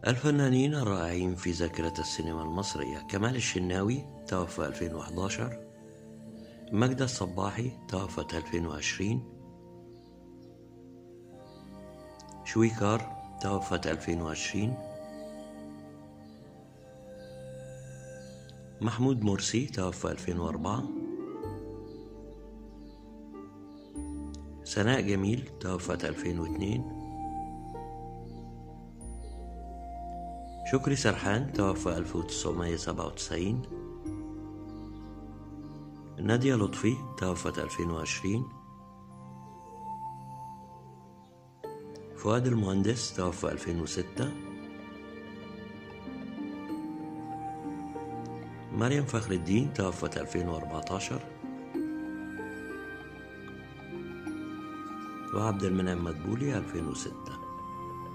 الفنانين الرائعين في ذاكرة السينما المصرية كمال الشناوي توفى 2011 مجدة الصباحي توفت 2020 شويكار توفت 2020 محمود مرسي توفى 2004 سناء جميل توفت 2002 شكري سرحان توفى 1997 نادية لطفي توفت 2020 فؤاد المهندس توفى 2006 مريم فخر الدين توفت 2014 وعبد المنعم مدبولي 2006